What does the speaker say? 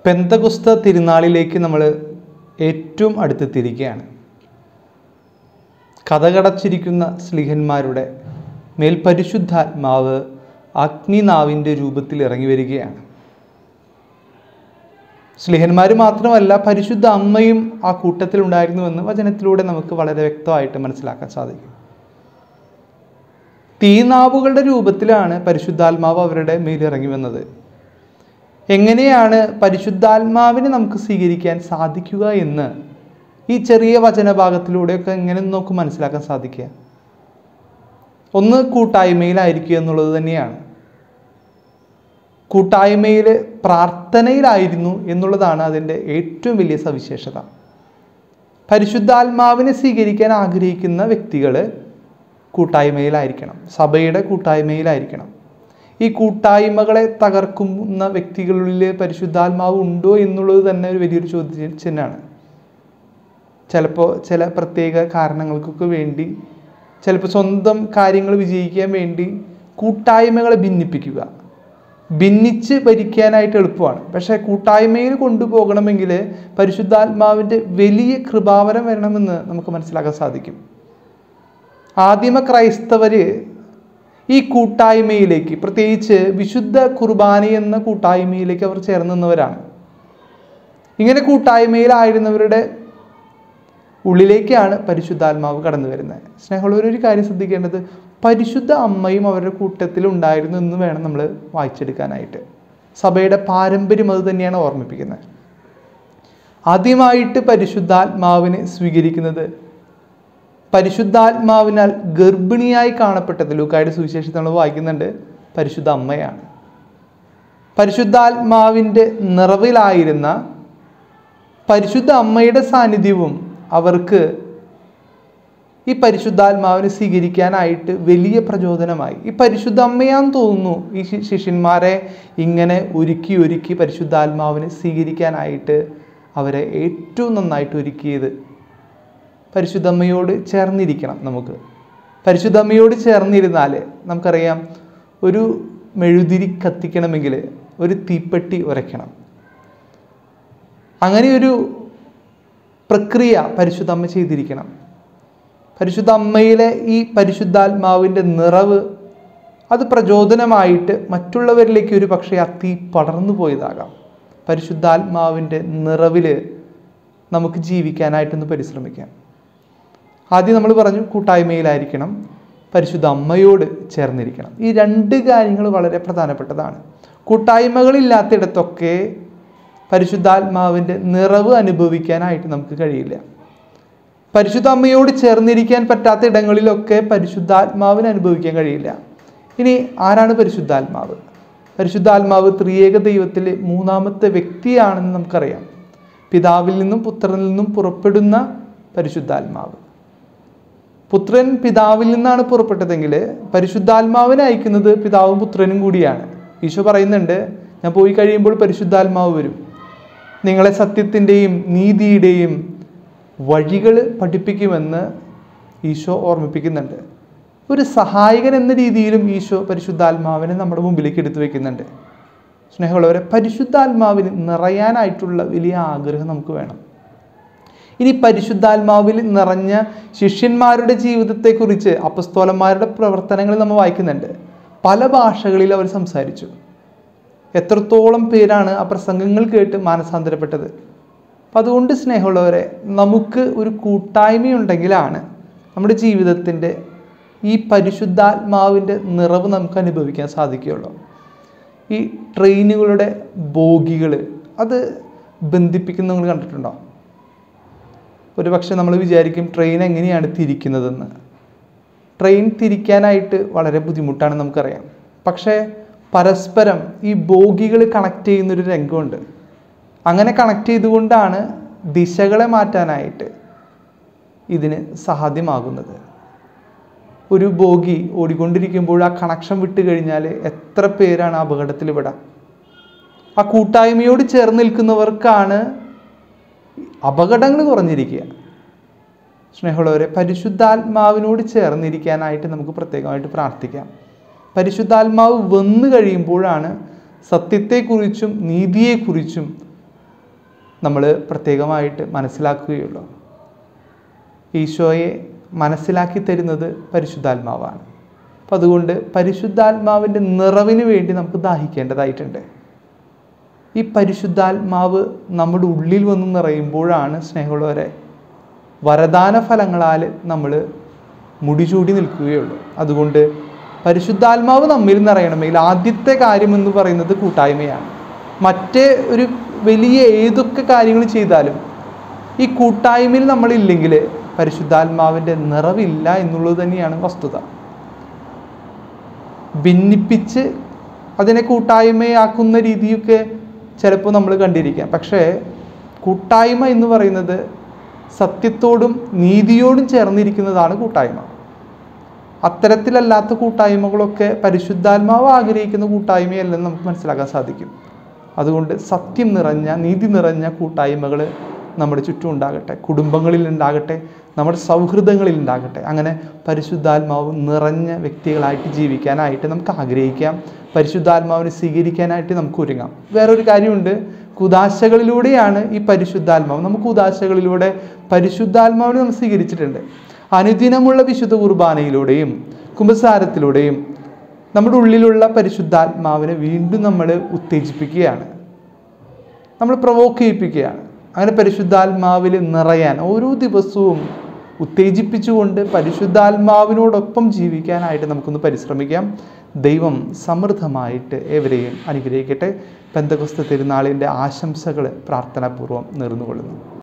പെന്തകുസ്ത തിരുനാളിലേക്ക് നമ്മൾ ഏറ്റവും അടുത്തെത്തിയിരിക്കുകയാണ് കഥകടച്ചിരിക്കുന്ന സ്ലിഹന്മാരുടെ മേൽ പരിശുദ്ധാത്മാവ് അഗ്നിനാവിൻ്റെ രൂപത്തിൽ ഇറങ്ങി വരികയാണ് സ്ലിഹന്മാർ മാത്രമല്ല പരിശുദ്ധ അമ്മയും ആ കൂട്ടത്തിൽ ഉണ്ടായിരുന്നുവെന്ന് വചനത്തിലൂടെ നമുക്ക് വളരെ വ്യക്തമായിട്ട് മനസ്സിലാക്കാൻ സാധിക്കും തീനാവുകളുടെ രൂപത്തിലാണ് പരിശുദ്ധാത്മാവ് അവരുടെ മേലിറങ്ങി വന്നത് എങ്ങനെയാണ് പരിശുദ്ധാത്മാവിനെ നമുക്ക് സ്വീകരിക്കാൻ സാധിക്കുക എന്ന് ഈ ചെറിയ വചനഭാഗത്തിലൂടെയൊക്കെ എങ്ങനെ നമുക്ക് മനസ്സിലാക്കാൻ സാധിക്കുക ഒന്ന് കൂട്ടായ്മയിലായിരിക്കുക എന്നുള്ളത് തന്നെയാണ് കൂട്ടായ്മയിൽ പ്രാർത്ഥനയിലായിരുന്നു എന്നുള്ളതാണ് അതിൻ്റെ ഏറ്റവും വലിയ സവിശേഷത പരിശുദ്ധാത്മാവിനെ സ്വീകരിക്കാൻ ആഗ്രഹിക്കുന്ന വ്യക്തികൾ കൂട്ടായ്മയിലായിരിക്കണം സഭയുടെ കൂട്ടായ്മയിലായിരിക്കണം ഈ കൂട്ടായ്മകളെ തകർക്കുന്ന വ്യക്തികളിൽ പരിശുദ്ധാത്മാവ് ഉണ്ടോ എന്നുള്ളത് തന്നെ ഒരു വലിയൊരു ചോദ്യ ചിഹ്നമാണ് ചിലപ്പോൾ ചില പ്രത്യേക കാരണങ്ങൾക്കൊക്കെ വേണ്ടി ചിലപ്പോൾ സ്വന്തം കാര്യങ്ങൾ വിജയിക്കാൻ വേണ്ടി കൂട്ടായ്മകളെ ഭിന്നിപ്പിക്കുക ഭിന്നിച്ച് ഭരിക്കാനായിട്ട് എളുപ്പമാണ് പക്ഷേ കൂട്ടായ്മയിൽ കൊണ്ടുപോകണമെങ്കിൽ പരിശുദ്ധാത്മാവിൻ്റെ വലിയ കൃപാവരം വരണമെന്ന് നമുക്ക് മനസ്സിലാക്കാൻ സാധിക്കും ആദിമ ക്രൈസ്തവർ ഈ കൂട്ടായ്മയിലേക്ക് പ്രത്യേകിച്ച് വിശുദ്ധ കുർബാന എന്ന കൂട്ടായ്മയിലേക്ക് അവർ ചേർന്ന് നിന്നവരാണ് ഇങ്ങനെ കൂട്ടായ്മയിലായിരുന്നവരുടെ ഉള്ളിലേക്കാണ് പരിശുദ്ധാത്മാവ് കടന്നു വരുന്നത് സ്നേഹമുള്ളവർ ഒരു കാര്യം ശ്രദ്ധിക്കേണ്ടത് പരിശുദ്ധ അമ്മയും അവരുടെ കൂട്ടത്തിൽ ഉണ്ടായിരുന്നു എന്ന് വേണം നമ്മൾ വായിച്ചെടുക്കാനായിട്ട് സഭയുടെ പാരമ്പര്യം അത് തന്നെയാണ് ഓർമ്മിപ്പിക്കുന്നത് ആദ്യമായിട്ട് പരിശുദ്ധാത്മാവിനെ സ്വീകരിക്കുന്നത് പരിശുദ്ധാത്മാവിനാൽ ഗർഭിണിയായി കാണപ്പെട്ടത് ലൂക്കായുടെ സുവിശേഷത്തിൽ നമ്മൾ വായിക്കുന്നുണ്ട് പരിശുദ്ധ അമ്മയാണ് പരിശുദ്ധാത്മാവിൻ്റെ നിറവിലായിരുന്ന പരിശുദ്ധ അമ്മയുടെ സാന്നിധ്യവും അവർക്ക് ഈ പരിശുദ്ധാത്മാവിനെ സ്വീകരിക്കാനായിട്ട് വലിയ പ്രചോദനമായി ഈ പരിശുദ്ധ അമ്മയാന്ന് തോന്നുന്നു ഈ ശി- ശിഷ്യന്മാരെ ഇങ്ങനെ ഒരുക്കി ഒരുക്കി പരിശുദ്ധാത്മാവിനെ സ്വീകരിക്കാനായിട്ട് അവരെ ഏറ്റവും നന്നായിട്ട് ഒരുക്കിയത് പരിശുദ്ധമ്മയോട് ചേർന്നിരിക്കണം നമുക്ക് പരിശുദ്ധമ്മയോട് ചേർന്നിരുന്നാൽ നമുക്കറിയാം ഒരു മെഴുതിരി കത്തിക്കണമെങ്കിൽ ഒരു തീപ്പെട്ടി ഉരയ്ക്കണം അങ്ങനെ ഒരു പ്രക്രിയ പരിശുദ്ധ അമ്മ ചെയ്തിരിക്കണം പരിശുദ്ധ അമ്മയിലെ ഈ പരിശുദ്ധാത്മാവിൻ്റെ നിറവ് അത് പ്രചോദനമായിട്ട് മറ്റുള്ളവരിലേക്ക് ഒരു പക്ഷേ ആ തീ പടർന്നു പോയതാകാം പരിശുദ്ധാത്മാവിൻ്റെ നിറവിൽ നമുക്ക് ജീവിക്കാനായിട്ടൊന്ന് പരിശ്രമിക്കാം ആദ്യം നമ്മൾ പറഞ്ഞു കൂട്ടായ്മയിലായിരിക്കണം പരിശുദ്ധ അമ്മയോട് ചേർന്നിരിക്കണം ഈ രണ്ട് കാര്യങ്ങൾ വളരെ പ്രധാനപ്പെട്ടതാണ് കൂട്ടായ്മകളില്ലാത്തിടത്തൊക്കെ പരിശുദ്ധാത്മാവിൻ്റെ നിറവ് അനുഭവിക്കാനായിട്ട് നമുക്ക് കഴിയില്ല പരിശുദ്ധ അമ്മയോട് ചേർന്നിരിക്കാൻ പറ്റാത്ത ഇടങ്ങളിലൊക്കെ പരിശുദ്ധാത്മാവിന് അനുഭവിക്കാൻ കഴിയില്ല ഇനി ആരാണ് പരിശുദ്ധാത്മാവ് പരിശുദ്ധാത്മാവ് ത്രിയേക ദൈവത്തിലെ മൂന്നാമത്തെ വ്യക്തിയാണെന്ന് നമുക്കറിയാം പിതാവിൽ നിന്നും പുത്രനിൽ നിന്നും പുറപ്പെടുന്ന പരിശുദ്ധാത്മാവ് പുത്രൻ പിതാവിൽ നിന്നാണ് പുറപ്പെട്ടതെങ്കിൽ പരിശുദ്ധാത്മാവിനെ അയക്കുന്നത് പിതാവും പുത്രനും കൂടിയാണ് ഈശോ പറയുന്നുണ്ട് ഞാൻ പോയി കഴിയുമ്പോൾ പരിശുദ്ധാത്മാവ് വരും നിങ്ങളെ സത്യത്തിൻ്റെയും നീതിയുടെയും വഴികൾ പഠിപ്പിക്കുമെന്ന് ഈശോ ഓർമ്മിപ്പിക്കുന്നുണ്ട് ഒരു സഹായകൻ എന്ന രീതിയിലും ഈശോ പരിശുദ്ധാത്മാവിനെ നമ്മുടെ മുമ്പിലേക്ക് എടുത്തു വെക്കുന്നുണ്ട് സ്നേഹമുള്ളവരെ പരിശുദ്ധാത്മാവിന് നിറയാനായിട്ടുള്ള വലിയ ആഗ്രഹം നമുക്ക് വേണം ഇനി പരിശുദ്ധാത്മാവിൽ നിറഞ്ഞ ശിഷ്യന്മാരുടെ ജീവിതത്തെക്കുറിച്ച് അപ്പസ്തോലന്മാരുടെ പ്രവർത്തനങ്ങൾ നമ്മൾ വായിക്കുന്നുണ്ട് പല ഭാഷകളിൽ അവർ സംസാരിച്ചു എത്രത്തോളം പേരാണ് ആ പ്രസംഗങ്ങൾ കേട്ട് മാനസാന്തരപ്പെട്ടത് അപ്പം അതുകൊണ്ട് സ്നേഹമുള്ളവരെ നമുക്ക് ഒരു കൂട്ടായ്മയുണ്ടെങ്കിലാണ് നമ്മുടെ ജീവിതത്തിൻ്റെ ഈ പരിശുദ്ധാത്മാവിൻ്റെ നിറവ് നമുക്ക് അനുഭവിക്കാൻ സാധിക്കുകയുള്ളൂ ഈ ട്രെയിനുകളുടെ ബോഗികൾ അത് ബന്ധിപ്പിക്കുന്ന നിങ്ങൾ കണ്ടിട്ടുണ്ടോ ഒരു പക്ഷെ നമ്മൾ വിചാരിക്കും ട്രെയിൻ എങ്ങനെയാണ് തിരിക്കുന്നതെന്ന് ട്രെയിൻ തിരിക്കാനായിട്ട് വളരെ ബുദ്ധിമുട്ടാണ് നമുക്കറിയാം പക്ഷേ പരസ്പരം ഈ ബോഗികൾ കണക്ട് ചെയ്യുന്നൊരു രംഗമുണ്ട് അങ്ങനെ കണക്ട് ചെയ്തുകൊണ്ടാണ് ദിശകളെ മാറ്റാനായിട്ട് ഇതിന് സാധ്യമാകുന്നത് ഒരു ബോഗി ഓടിക്കൊണ്ടിരിക്കുമ്പോൾ ആ കണക്ഷൻ വിട്ട് കഴിഞ്ഞാൽ എത്ര പേരാണ് അപകടത്തിൽ വിടാം ആ കൂട്ടായ്മയോട് ചേർന്ന് നിൽക്കുന്നവർക്കാണ് അപകടങ്ങൾ കുറഞ്ഞിരിക്കുക സ്നേഹമുള്ളവരെ പരിശുദ്ധാത്മാവിനോട് ചേർന്നിരിക്കാനായിട്ട് നമുക്ക് പ്രത്യേകമായിട്ട് പ്രാർത്ഥിക്കാം പരിശുദ്ധാത്മാവ് വന്നു കഴിയുമ്പോഴാണ് സത്യത്തെക്കുറിച്ചും നീതിയെക്കുറിച്ചും നമ്മൾ പ്രത്യേകമായിട്ട് മനസ്സിലാക്കുകയുള്ളൂ ഈശോയെ മനസ്സിലാക്കി തരുന്നത് പരിശുദ്ധാത്മാവാണ് അപ്പം അതുകൊണ്ട് പരിശുദ്ധാത്മാവിൻ്റെ നിറവിന് വേണ്ടി നമുക്ക് ദാഹിക്കേണ്ടതായിട്ടുണ്ട് ഈ പരിശുദ്ധാത്മാവ് നമ്മുടെ ഉള്ളിൽ വന്ന് നിറയുമ്പോഴാണ് സ്നേഹമുള്ളവരെ വരദാന ഫലങ്ങളാൽ നമ്മൾ മുടിചൂടി നിൽക്കുകയുള്ളൂ അതുകൊണ്ട് പരിശുദ്ധാത്മാവ് നമ്മിൽ നിറയണമെങ്കിൽ ആദ്യത്തെ കാര്യം എന്ന് പറയുന്നത് കൂട്ടായ്മയാണ് മറ്റേ ഒരു വലിയ ഏതൊക്കെ കാര്യങ്ങൾ ചെയ്താലും ഈ കൂട്ടായ്മയിൽ നമ്മളില്ലെങ്കിൽ പരിശുദ്ധാത്മാവിൻ്റെ നിറവില്ല എന്നുള്ളത് തന്നെയാണ് വസ്തുത ഭിന്നിപ്പിച്ച് അതിനെ കൂട്ടായ്മയാക്കുന്ന രീതിയൊക്കെ ചിലപ്പോൾ നമ്മൾ കണ്ടിരിക്കാം പക്ഷേ കൂട്ടായ്മ എന്ന് പറയുന്നത് സത്യത്തോടും നീതിയോടും ചേർന്നിരിക്കുന്നതാണ് കൂട്ടായ്മ അത്തരത്തിലല്ലാത്ത കൂട്ടായ്മകളൊക്കെ പരിശുദ്ധാത്മാവ് ആഗ്രഹിക്കുന്ന കൂട്ടായ്മയല്ലെന്ന് നമുക്ക് മനസ്സിലാക്കാൻ സാധിക്കും അതുകൊണ്ട് സത്യം നിറഞ്ഞ നീതി നിറഞ്ഞ കൂട്ടായ്മകൾ നമ്മുടെ ചുറ്റും ഉണ്ടാകട്ടെ കുടുംബങ്ങളിൽ ഉണ്ടാകട്ടെ നമ്മുടെ സൗഹൃദങ്ങളിൽ ഉണ്ടാകട്ടെ അങ്ങനെ പരിശുദ്ധാത്മാവ് നിറഞ്ഞ വ്യക്തികളായിട്ട് ജീവിക്കാനായിട്ട് നമുക്ക് ആഗ്രഹിക്കാം പരിശുദ്ധാത്മാവിനെ സ്വീകരിക്കാനായിട്ട് നമുക്ക് ഒരുങ്ങാം വേറൊരു കാര്യമുണ്ട് കുദാശകളിലൂടെയാണ് ഈ പരിശുദ്ധാത്മാവ് നമുക്ക് കുദാശകളിലൂടെ പരിശുദ്ധാത്മാവിനെ നമ്മൾ സ്വീകരിച്ചിട്ടുണ്ട് അനുദിനമുള്ള വിശുദ്ധ കുർബാനയിലൂടെയും കുമ്പസാരത്തിലൂടെയും നമ്മുടെ ഉള്ളിലുള്ള പരിശുദ്ധാത്മാവിനെ വീണ്ടും നമ്മൾ ഉത്തേജിപ്പിക്കുകയാണ് നമ്മൾ പ്രവോക്ക് ചെയ്യിപ്പിക്കുകയാണ് അങ്ങനെ പരിശുദ്ധാത്മാവിൽ നിറയാൻ ഓരോ ദിവസവും ഉത്തേജിപ്പിച്ചുകൊണ്ട് പരിശുദ്ധാത്മാവിനോടൊപ്പം ജീവിക്കാനായിട്ട് നമുക്കൊന്ന് പരിശ്രമിക്കാം ദൈവം സമൃദ്ധമായിട്ട് ഏവരെയും അനുഗ്രഹിക്കട്ടെ പെന്തകുസ്ത തിരുനാളിൻ്റെ ആശംസകൾ പ്രാർത്ഥനാപൂർവ്വം നേർന്നുകൊള്ളുന്നു